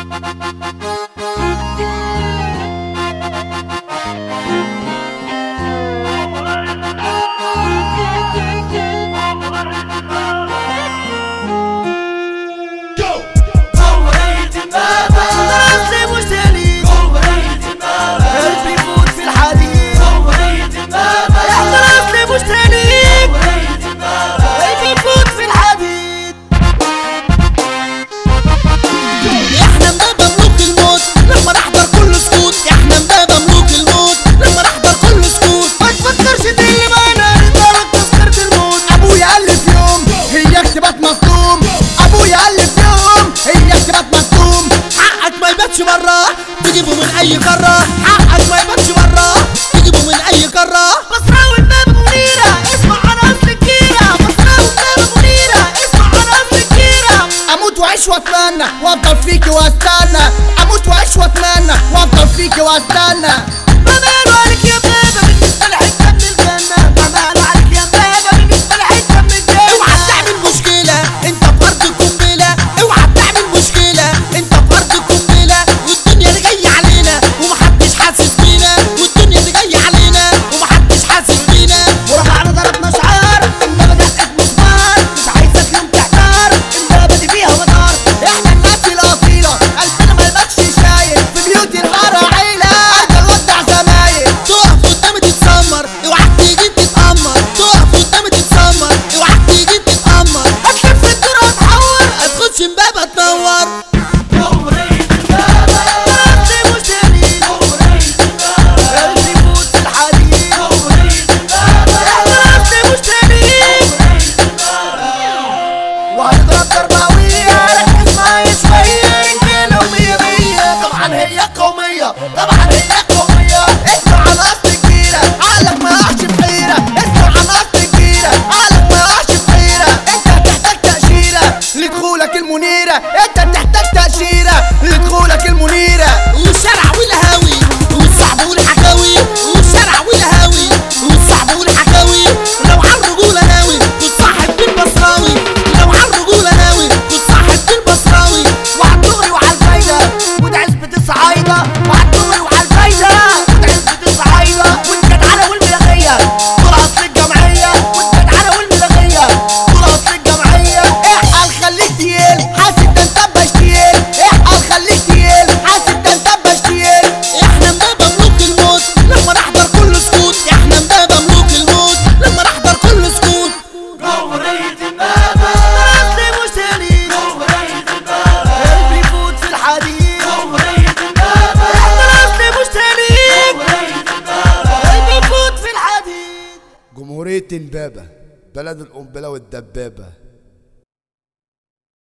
اصلي مش تاني قلبي يفوت في الحديد احنا اصلي مش تاني قلبي يفوت في الحديد احنا مبابا ملوك الموت لما نحضر كل سكوت احنا مبابا ملوك الموت لما نحضر كل سكوت ما تفكرش تقلي معانا رجالك تذكرة الموت ابويا قال لي في يوم هي اكتبات مصدوم ابويا قال لي في يوم هي اكتبات مصدوم حقك ما يباتش بره تجيبه من اي قاره حقك ما يباتش بره تجيبه من اي قاره بصراوي الباب منيرة اسمع عن اصل الكيرة بصراوي الباب منيرة اسمع عن اصل الكيرة اموت واعيش واتمنى وافضل فيكي واستنى اموت واعيش واتمنى وافضل فيكي واستنى بمال عليك يا بابا بالنسبة لحتة من الجنة بمال عليك يا بابا بالنسبة لحتة من اوعى الجنة تعمل مشكلة انت في ارض قنبلة اوعى تعمل مشكلة انت في ارض قنبلة والدنيا اللي جاية علينا ومحدش حاسس بينا والدنيا اللي جاية علينا ومحدش حاسس بينا ورفعنا ضربنا شعار انما دقت مسمار مش عايزك يوم تحتار البابا دي فيها مدار احنا الناس الاصيلة قلبنا ما يبقاش شايل في بيوت الغارة عيلة ارجل ودع زمايل تقف قدامي تتسمر اوعى تيجي تتأمر تقف قدامي تتسمر اوعى تيجي تتأمر هتلف الدور هتحور هتخش امبابة تنور اصلي مش تاني قلبي يفوت في الحديد احنا اصلي مش تاني وهنضرب ضربة قوية ركز معايا شوية رجالة ومية مية طبعا هي قومية طبعا هي قومية اسمع عن اصل كبيرة عقلك ما يقعش في حيرة اسمع عن اصل كبيرة عقلك ما يقعش في حيرة انت هتحتاج تأشيرة لدخولك المنيرة انت بتحتاج تأشيرة لدخولك المنيرة والشارع والهاوي والصعب والحكاوي والشارع والهاوي والصعب والحكاوي لو على الرجولة ناوي وتصاحب بالبصراوي لو على الرجولة ناوي وتصاحب بالبصراوي وعالدغري وعالفايدة وده عزبة الصعايدة وعالدغري وعالفايدة وده عزبة الصعايدة والجدعنة والملغية دول أصل الجمعية والجدعنة والملغية دول أصل الجمعية احقل خليك تقيل حاسب ده انت بشتيل احقل خليك تقيل حاسب ده انت بشتيل احنا مبابا ملوك الموت لما نحضر كل سكوت احنا مبابا ملوك الموت لما نحضر كل سكوت أصلي مش تاني قلبي يفوت في الحديد احنا أصلي مش تاني قلبي يفوت في الحديد جمهورية امبابة بلد القنبلة والدبابة